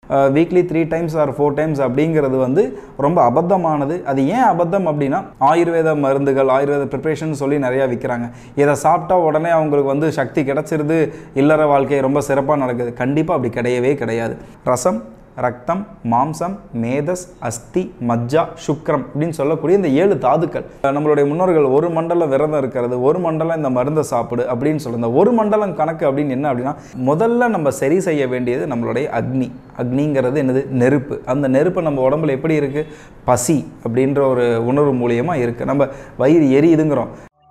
weekly three times or four times அப்படிங்கிறது வந்து ரொம்ப அபத்தமானது அது ஏன் அபத்தம் அப்படின்னா ஆயுர்வேத மருந்துகள் ஆயுர்வேத ப்ரிப்ரேஷன் சொல்லி நிறையா விற்கிறாங்க இதை சாப்பிட்டா உடனே அவங்களுக்கு வந்து சக்தி கிடச்சிருது இல்லற வாழ்க்கை ரொம்ப சிறப்பாக நடக்குது கண்டிப்பாக அப்படி கிடையவே கிடையாது ரசம் ரத்தம் மாம்சம் மேதஸ் அஸ்தி மஜ்ஜா சுக்ரம் அப்படின்னு சொல்லக்கூடிய இந்த ஏழு தாதுக்கள் நம்மளுடைய முன்னோர்கள் ஒரு மண்டலம் விரதம் இருக்கிறது ஒரு மண்டலம் இந்த மருந்தை சாப்பிடு அப்படின்னு சொல்லி இந்த ஒரு மண்டலம் கணக்கு அப்படின்னு என்ன அப்படின்னா முதல்ல நம்ம சரி செய்ய வேண்டியது நம்மளுடைய அக்னி அக்னிங்கிறது என்னது நெருப்பு அந்த நெருப்பு நம்ம உடம்புல எப்படி இருக்குது பசி அப்படின்ற ஒரு உணர்வு மூலியமாக இருக்குது நம்ம வயிறு எரியுதுங்கிறோம்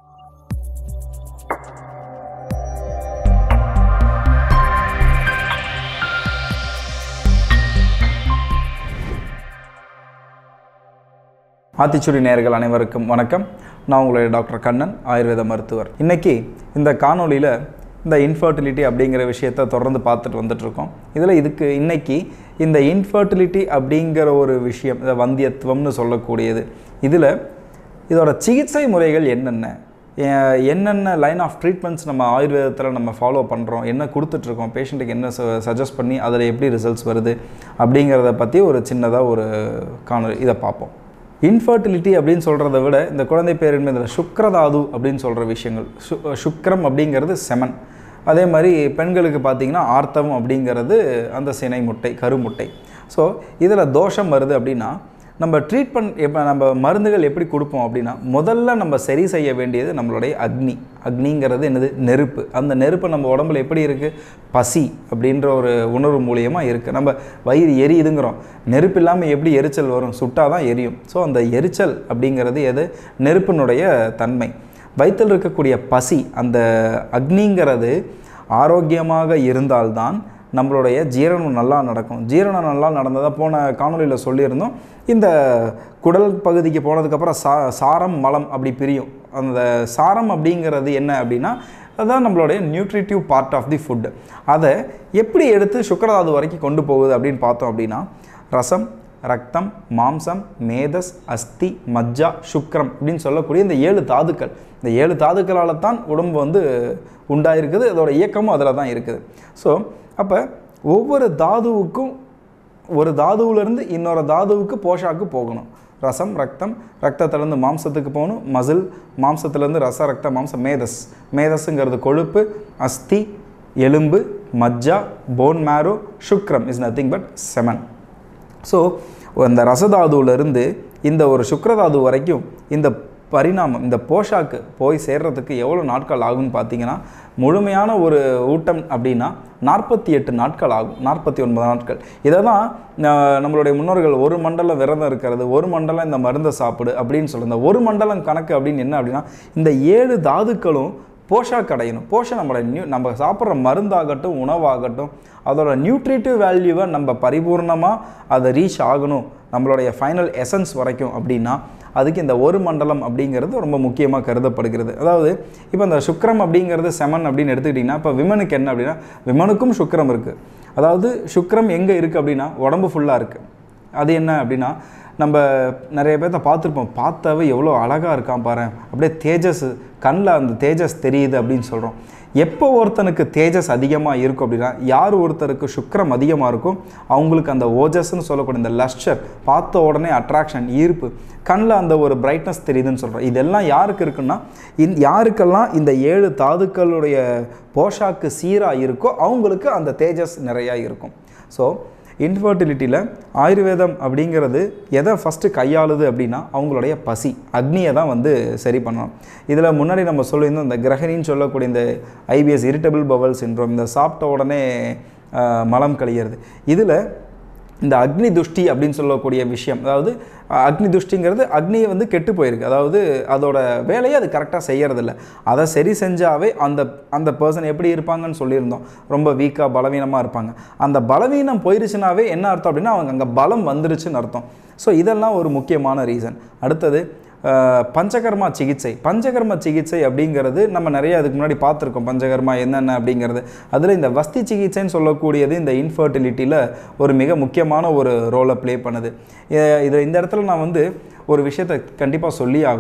ஆத்திச்சுடி நேயர்கள் அனைவருக்கும் வணக்கம் நான் உங்களுடைய டாக்டர் கண்ணன் ஆயுர்வேத மருத்துவர் இன்னைக்கு இந்த காணொளியில் இந்த இன்ஃபர்டிலிட்டி அப்படிங்கிற விஷயத்த தொடர்ந்து பார்த்துட்டு வந்துட்ருக்கோம் இதில் இதுக்கு இன்னைக்கு இந்த இன்ஃபர்டிலிட்டி அப்படிங்கிற ஒரு விஷயம் இந்த வந்தியத்துவம்னு சொல்லக்கூடியது இதில் இதோட சிகிச்சை முறைகள் என்னென்ன எ- என்னென்ன லைன் ஆஃப் ட்ரீட்மெண்ட்ஸ் நம்ம ஆயுர்வேதத்தில் நம்ம ஃபாலோ பண்ணுறோம் என்ன கொடுத்துட்ருக்கோம் பேஷண்ட்டுக்கு என்ன சஜஸ்ட் பண்ணி அதில் எப்படி ரிசல்ட்ஸ் வருது அப்படிங்கிறத பற்றி ஒரு சின்னதாக ஒரு காணொலி இதை பார்ப்போம் இன்ஃபர்டிலிட்டி அப்படின்னு சொல்கிறத விட இந்த குழந்தை பேரின்மை இதில் சுக்ரதாது அப்படின்னு சொல்கிற விஷயங்கள் சு சுக்ரம் அப்படிங்கிறது செமன் அதே மாதிரி பெண்களுக்கு பார்த்தீங்கன்னா ஆர்த்தவம் அப்படிங்கிறது அந்த சினை முட்டை கருமுட்டை ஸோ இதில் தோஷம் வருது அப்படின்னா நம்ம ட்ரீட்மெண்ட் எப்போ நம்ம மருந்துகள் எப்படி கொடுப்போம் அப்படின்னா முதல்ல நம்ம சரி செய்ய வேண்டியது நம்மளுடைய அக்னி அக்னிங்கிறது என்னது நெருப்பு அந்த நெருப்பு நம்ம உடம்புல எப்படி இருக்குது பசி அப்படின்ற ஒரு உணர்வு மூலியமாக இருக்குது நம்ம வயிறு எரியுதுங்கிறோம் நெருப்பு இல்லாமல் எப்படி எரிச்சல் வரும் சுட்டால் தான் எரியும் ஸோ அந்த எரிச்சல் அப்படிங்கிறது எது நெருப்பினுடைய தன்மை வயிற்றில் இருக்கக்கூடிய பசி அந்த அக்னிங்கிறது ஆரோக்கியமாக இருந்தால்தான் நம்மளுடைய ஜீரணம் நல்லா நடக்கும் ஜீரணம் நல்லா நடந்ததாக போன காணொளியில் சொல்லியிருந்தோம் இந்த குடல் பகுதிக்கு போனதுக்கப்புறம் சா சாரம் மலம் அப்படி பிரியும் அந்த சாரம் அப்படிங்கிறது என்ன அப்படின்னா அதுதான் நம்மளுடைய nutritive part of the food அதை எப்படி எடுத்து சுக்கரதாது வரைக்கும் கொண்டு போகுது அப்படின்னு பார்த்தோம் அப்படின்னா ரசம் ரத்தம் மாம்சம் மேதஸ் அஸ்தி மஜ்ஜா சுக்ரம் அப்படின்னு சொல்லக்கூடிய இந்த ஏழு தாதுக்கள் இந்த ஏழு தாதுக்களால் தான் உடம்பு வந்து உண்டாயிருக்குது அதோட இயக்கமும் அதில் தான் இருக்குது ஸோ அப்போ ஒவ்வொரு தாதுவுக்கும் ஒரு தாதுவிலேருந்து இன்னொரு தாதுவுக்கு போஷாக்கு போகணும் ரசம் ரத்தம் ரத்தத்துலேருந்து மாம்சத்துக்கு போகணும் மசில் மாம்சத்துலேருந்து ரச ரத்த மாம்சம் மேதஸ் மேதஸுங்கிறது கொழுப்பு அஸ்தி எலும்பு மஜ்ஜா போன் மேரோ சுக்ரம் is nothing but semen so அந்த ரசதாதுவிலிருந்து இந்த ஒரு சுக்ரதாது வரைக்கும் இந்த பரிணாமம் இந்த போஷாக்கு போய் சேர்றதுக்கு எவ்வளோ நாட்கள் ஆகும்னு பார்த்தீங்கன்னா முழுமையான ஒரு ஊட்டம் அப்படின்னா நாற்பத்தி எட்டு நாட்கள் ஆகும் நாற்பத்தி ஒன்பது நாட்கள் இதை தான் ஆஹ், நம்மளுடைய முன்னோர்கள் ஒரு மண்டலம் விரதம் இருக்கிறது ஒரு மண்டலம் இந்த மருந்தை சாப்பிடு அப்படின்னு சொல்லி இந்த ஒரு மண்டலம் கணக்கு அப்படின்னு என்ன அப்படின்னா இந்த ஏழு தாதுக்களும் போஷாக்கு அடையணும் போஷன் நம்மளோட நியூ நம்ம சாப்பிட்ற மருந்தாகட்டும் உணவாகட்டும் அதோட நியூட்ரிட்டிவ் வேல்யூவை நம்ம பரிபூர்ணமாக அதை ரீச் ஆகணும் நம்மளுடைய ஃபைனல் எசன்ஸ் வரைக்கும் அப்படின்னா அதுக்கு இந்த ஒரு மண்டலம் அப்படிங்கிறது ரொம்ப முக்கியமாக கருதப்படுகிறது அதாவது இப்போ இந்த சுக்ரம் அப்படிங்கிறது செமன் அப்படின்னு எடுத்துக்கிட்டிங்கன்னா இப்போ விமனுக்கு என்ன அப்படின்னா விமனுக்கும் சுக்ரம் இருக்குது அதாவது சுக்ரம் எங்கே இருக்குது அப்படின்னா உடம்பு ஃபுல்லாக இருக்குது அது என்ன அப்படின்னா நம்ம நிறைய பேர்த்த பார்த்துருப்போம் பார்த்தாவே எவ்வளோ அழகாக இருக்கான் பாரு அப்படியே தேஜஸ் கண்ணில் அந்த தேஜஸ் தெரியுது அப்படின்னு சொல்கிறோம் எப்போ ஒருத்தனுக்கு தேஜஸ் அதிகமாக இருக்கும் அப்படின்னா யார் ஒருத்தருக்கு சுக்ரம் அதிகமாக இருக்கும் அவங்களுக்கு அந்த ஓஜஸ்ன்னு சொல்லக்கூடிய இந்த லஸ்டர் பார்த்த உடனே அட்ராக்ஷன் ஈர்ப்பு கண்ணில் அந்த ஒரு பிரைட்னஸ் தெரியுதுன்னு சொல்கிறோம் இதெல்லாம் யாருக்கு இருக்குன்னா இந் யாருக்கெல்லாம் இந்த ஏழு தாதுக்களுடைய போஷாக்கு சீராக இருக்கோ அவங்களுக்கு அந்த தேஜஸ் நிறையா இருக்கும் ஸோ இன்ஃபர்டிலிட்டியில் ஆயுர்வேதம் அப்படிங்கிறது எதை ஃபஸ்ட்டு கையாளுது அப்படின்னா அவங்களுடைய பசி அக்னியை தான் வந்து சரி பண்ணணும் இதில் முன்னாடி நம்ம சொல்லியிருந்தோம் இந்த கிரகணின்னு சொல்லக்கூடிய இந்த ஐபிஎஸ் இரிட்டபிள் பவல் சின்ரோம் இந்த சாப்பிட்ட உடனே ஆஹ், மலம் கழியிறது இதில் இந்த அக்னி துஷ்டி அப்படின்னு சொல்லக்கூடிய விஷயம் அதாவது அஹ், அக்னி துஷ்டிங்கிறது அக்னியை வந்து கெட்டு போயிருக்கு அதாவது அதோட வேலையை அது கரெக்டாக செய்யறதில்ல அதை சரி செஞ்சாவே அந்த அந்த பர்சன் எப்படி இருப்பாங்கன்னு சொல்லியிருந்தோம் ரொம்ப வீக்காக பலவீனமாக இருப்பாங்க அந்த பலவீனம் போயிருச்சுனாவே என்ன அர்த்தம் அப்படின்னா அவங்க அங்கே பலம் வந்துருச்சுன்னு அர்த்தம் ஸோ இதெல்லாம் ஒரு முக்கியமான ரீசன் அடுத்தது அஹ், பஞ்சகர்மா சிகிச்சை பஞ்சகர்ம சிகிச்சை அப்படிங்கிறது நம்ம நிறைய அதுக்கு முன்னாடி பார்த்துருக்கோம் பஞ்சகர்மா என்னென்ன அப்படிங்கிறது அதில் இந்த வஸ்தி சிகிச்சைன்னு சொல்லக்கூடியது இந்த இன்ஃபர்டிலிட்டியில் ஒரு மிக முக்கியமான ஒரு ரோலை ப்ளே பண்ணுது இதில் இந்த இடத்துல நான் வந்து ஒரு விஷயத்தை கண்டிப்பாக சொல்லி ஆகணும்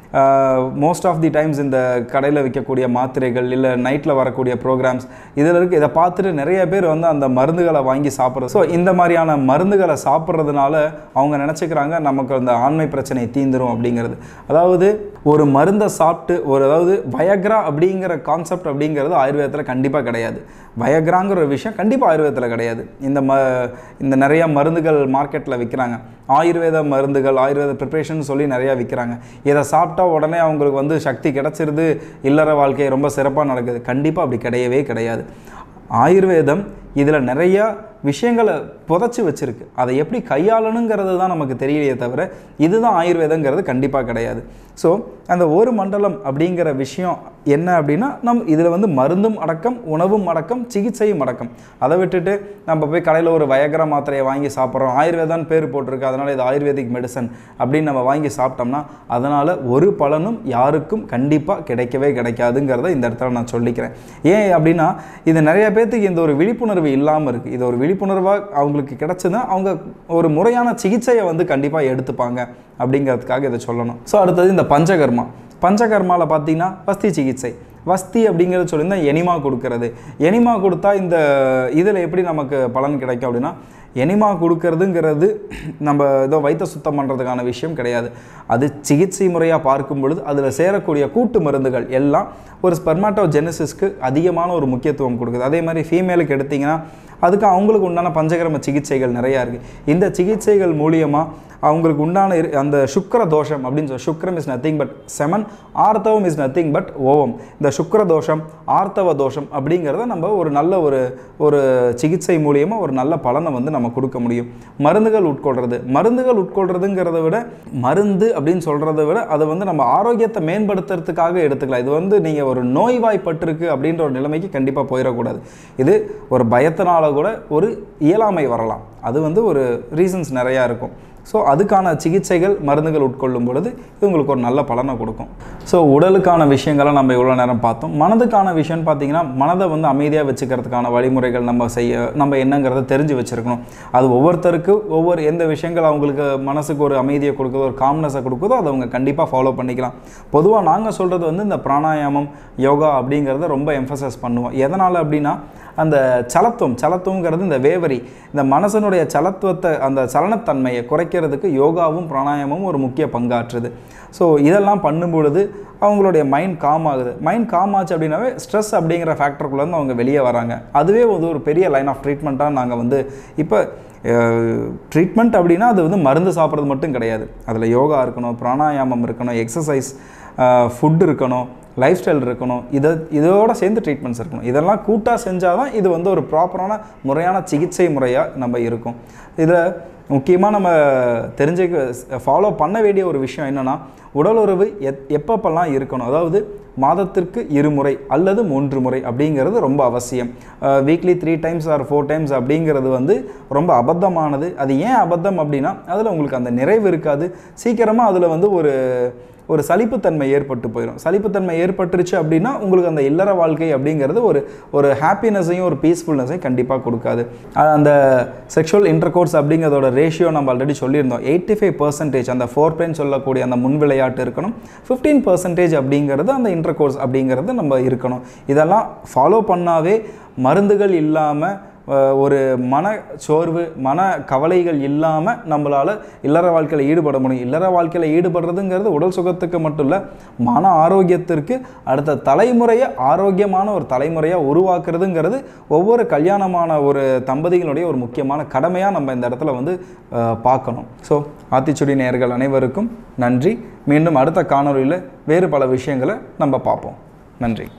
மோஸ்ட் ஆஃப் தி டைம்ஸ் இந்த கடையில் விற்கக்கூடிய மாத்திரைகள் இல்லை நைட்டில் வரக்கூடிய ப்ரோக்ராம்ஸ் இதில் இருக்கு இதை பார்த்துட்டு நிறைய பேர் வந்து அந்த மருந்துகளை வாங்கி சாப்பிட்றது ஸோ இந்த மாதிரியான மருந்துகளை சாப்பிட்றதுனால அவங்க நினச்சிக்கிறாங்க நமக்கு அந்த ஆண்மை பிரச்சனை தீந்துரும் அப்படிங்கிறது அதாவது ஒரு மருந்தை சாப்பிட்டு ஒரு அதாவது வயக்ரா அப்படிங்கிற கான்செப்ட் அப்படிங்கிறது ஆயுர்வேதத்தில் கண்டிப்பாக கிடையாது வயக்ராங்கிற ஒரு விஷயம் கண்டிப்பாக ஆயுர்வேதத்தில் கிடையாது இந்த ம இந்த நிறைய மருந்துகள் மார்க்கெட்டில் விற்கிறாங்க ஆயுர்வேத மருந்துகள் ஆயுர்வேத ப்ரிப்ரேஷன் சொல்லி நிறையா விற்கிறாங்க இதை சாப்பிட்டா உடனே அவங்களுக்கு வந்து சக்தி கிடச்சிருது இல்லற வாழ்க்கை ரொம்ப சிறப்பாக நடக்குது கண்டிப்பாக அப்படி கிடையவே கிடையாது ஆயுர்வேதம் இதில் நிறையா விஷயங்களை புதைச்சி வச்சிருக்கு அதை எப்படி கையாளணுங்கிறது தான் நமக்கு தெரியலையே தவிர இதுதான் ஆயுர்வேதங்கிறது கண்டிப்பாக கிடையாது ஸோ அந்த ஒரு மண்டலம் அப்படிங்கிற விஷயம் என்ன அப்படின்னா நம் இதில் வந்து மருந்தும் அடக்கம் உணவும் அடக்கம் சிகிச்சையும் அடக்கம் அதை விட்டுட்டு நம்ம போய் கடையில் ஒரு வயகர மாத்திரையை வாங்கி சாப்பிட்றோம் ஆயுர்வேதான் பேர் போட்டிருக்கு அதனால் இது ஆயுர்வேதிக் மெடிசன் அப்படின்னு நம்ம வாங்கி சாப்பிட்டோம்னா அதனால் ஒரு பலனும் யாருக்கும் கண்டிப்பாக கிடைக்கவே கிடைக்காதுங்கிறத இந்த இடத்துல நான் சொல்லிக்கிறேன் ஏன் அப்படின்னா இது நிறைய பேர்த்துக்கு இந்த ஒரு விழிப்புணர்வு இல்லாமல் இருக்குது இது ஒரு விழிப்புணர்வாக அவங்களுக்கு கிடச்சதுன்னா அவங்க ஒரு முறையான சிகிச்சையை வந்து கண்டிப்பாக எடுத்துப்பாங்க அப்படிங்கிறதுக்காக இதை சொல்லணும் ஸோ அடுத்தது இந்த பஞ்சகர்மா பஞ்சகர்மாவில் பார்த்தீங்கன்னா வஸ்தி சிகிச்சை வஸ்தி அப்படிங்கிறது சொல்லியிருந்தால் எனிமா கொடுக்கறது எனிமா கொடுத்தா இந்த இதில் எப்படி நமக்கு பலன் கிடைக்கும் அப்படின்னா எனிமா கொடுக்கறதுங்கிறது நம்ம ஏதோ வைத்த சுத்தம் பண்ணுறதுக்கான விஷயம் கிடையாது அது சிகிச்சை முறையாக பார்க்கும் பொழுது அதில் சேரக்கூடிய கூட்டு மருந்துகள் எல்லாம் ஒரு ஸ்பெர்மாட்டோ ஜெனசிஸ்க்கு அதிகமான ஒரு முக்கியத்துவம் கொடுக்குது அதே மாதிரி ஃபீமேலுக்கு எடுத்திங்கன்னா அதுக்கு அவங்களுக்கு உண்டான பஞ்சகர்ம சிகிச்சைகள் நிறையா இருக்குது இந்த சிகிச்சைகள் மூலியமாக அவங்களுக்கு உண்டான இரு- அந்த சுக்கர தோஷம் அப்படின்னு சொல்லி சுக்கரம் இஸ் நத்திங் பட் செமன் ஆர்த்தவம் இஸ் நத்திங் பட் ஓவம் இந்த சுக்கர தோஷம் ஆர்த்தவ தோஷம் அப்படிங்கிறத நம்ம ஒரு நல்ல ஒரு ஒரு சிகிச்சை மூலியமாக ஒரு நல்ல பலனை வந்து நம்ம கொடுக்க முடியும் மருந்துகள் உட்கொள்றது மருந்துகள் உட்கொள்றதுங்கிறத விட மருந்து அப்படின்னு சொல்கிறத விட அதை வந்து நம்ம ஆரோக்கியத்தை மேம்படுத்துறதுக்காக எடுத்துக்கலாம் இது வந்து நீங்கள் ஒரு நோய்வாய்ப்பட்டிருக்கு அப்படின்ற ஒரு நிலைமைக்கு கண்டிப்பாக போயிடக்கூடாது இது ஒரு பயத்தினால கூட ஒரு இயலாமை வரலாம் அது வந்து ஒரு ரீசன்ஸ் நிறையா இருக்கும் ஸோ அதுக்கான சிகிச்சைகள் மருந்துகள் உட்கொள்ளும் பொழுது இது உங்களுக்கு ஒரு நல்ல பலனை கொடுக்கும் ஸோ உடலுக்கான விஷயங்களை நம்ம இவ்வளோ நேரம் பார்த்தோம் மனதுக்கான விஷயம்னு பார்த்தீங்கன்னா மனதை வந்து அமைதியாக வச்சுக்கிறதுக்கான வழிமுறைகள் நம்ம செய்ய நம்ம என்னங்கிறத தெரிஞ்சு வச்சுருக்கணும் அது ஒவ்வொருத்தருக்கு ஒவ்வொரு எந்த விஷயங்கள் அவங்களுக்கு மனசுக்கு ஒரு அமைதியை கொடுக்குதோ ஒரு காம்னஸை கொடுக்குதோ அதை அவங்க கண்டிப்பாக ஃபாலோ பண்ணிக்கலாம் பொதுவாக நாங்கள் சொல்கிறது வந்து இந்த பிராணாயாமம் யோகா அப்படிங்கிறத ரொம்ப எம்ஃபசைஸ் பண்ணுவோம் எதனால் அப்படின்னா அந்த சலத்துவம் சலத்துவங்கிறது இந்த வேவரி இந்த மனசனுடைய சலத்துவத்தை அந்த சலனத்தன்மையை குறைக்கிறதுக்கு யோகாவும் பிராணாயாமமும் ஒரு முக்கிய பங்காற்றுது ஸோ இதெல்லாம் பண்ணும் பொழுது அவங்களுடைய மைண்ட் காம் ஆகுது மைண்ட் காம் ஆச்சு அப்படின்னாவே ஸ்ட்ரெஸ் அப்படிங்கிற ஃபேக்டருக்குள்ளேருந்து அவங்க வெளியே வராங்க அதுவே வந்து ஒரு பெரிய லைன் ஆஃப் ட்ரீட்மெண்ட்டாக நாங்கள் வந்து இப்போ ட்ரீட்மெண்ட் அப்படின்னா அது வந்து மருந்து சாப்பிட்றது மட்டும் கிடையாது அதில் யோகா இருக்கணும் பிராணாயாமம் இருக்கணும் எக்ஸசைஸ் ஃபுட் இருக்கணும் லைஃப் ஸ்டைல் இருக்கணும் இதை இதோட சேர்ந்து ட்ரீட்மெண்ட்ஸ் இருக்கணும் இதெல்லாம் கூட்டாக செஞ்சால் தான் இது வந்து ஒரு ப்ராப்பரான முறையான சிகிச்சை முறையாக நம்ம இருக்கும் இதில் முக்கியமாக நம்ம தெரிஞ்சுக்க ஃபாலோ பண்ண வேண்டிய ஒரு விஷயம் என்னென்னா உடல் உறவு எத் எப்பப்பெல்லாம் இருக்கணும் அதாவது மாதத்திற்கு இருமுறை அல்லது மூன்று முறை அப்படிங்கிறது ரொம்ப அவசியம் weekly three times or four times அப்படிங்கிறது வந்து ரொம்ப அபத்தமானது அது ஏன் அபத்தம் அப்படின்னா அதில் உங்களுக்கு அந்த நிறைவு இருக்காது சீக்கிரமாக அதில் வந்து ஒரு ஒரு சலிப்புத்தன்மை ஏற்பட்டு போயிடும் சலிப்புத்தன்மை ஏற்பட்டுருச்சு அப்படின்னா உங்களுக்கு அந்த இல்லற வாழ்க்கை அப்படிங்கிறது ஒரு ஒரு ஹாப்பினஸையும் ஒரு பீஸ்ஃபுல்னஸையும் கண்டிப்பாக கொடுக்காது அஹ் அந்த செக்ஷுவல் இன்டர்கோர்ஸ் அப்படிங்கிறதோட ரேஷியோ நம்ம ஆல்ரெடி சொல்லியிருந்தோம் எயிட்டி ஃபைவ் பர்சன்டேஜ் அந்த ஃபோர் பிரைன் சொல்லக்கூடிய அந்த முன் விளையாட்டு இருக்கணும் ஃபிஃப்டீன் பர்சன்டேஜ் அப்படிங்கிறது அந்த இன்டர்கோர்ஸ் அப்படிங்கிறது நம்ம இருக்கணும் இதெல்லாம் ஃபாலோ பண்ணாவே மருந்துகள் இல்லாமல் அஹ் ஒரு மன சோர்வு மன கவலைகள் இல்லாமல் நம்மளால் இல்லற வாழ்க்கையில் ஈடுபட முடியும் இல்லற வாழ்க்கையில் ஈடுபடுறதுங்கிறது உடல் சுகத்துக்கு மட்டும் இல்லை மன ஆரோக்கியத்திற்கு அடுத்த தலைமுறையை ஆரோக்கியமான ஒரு தலைமுறையாக உருவாக்குறதுங்கிறது ஒவ்வொரு கல்யாணமான ஒரு தம்பதிகளுடைய ஒரு முக்கியமான கடமையாக நம்ம இந்த இடத்துல வந்து அஹ், பார்க்கணும் ஸோ ஆத்திச்சுடி நேயர்கள் அனைவருக்கும் நன்றி மீண்டும் அடுத்த காணொளியில் வேறு பல விஷயங்களை நம்ம பார்ப்போம் நன்றி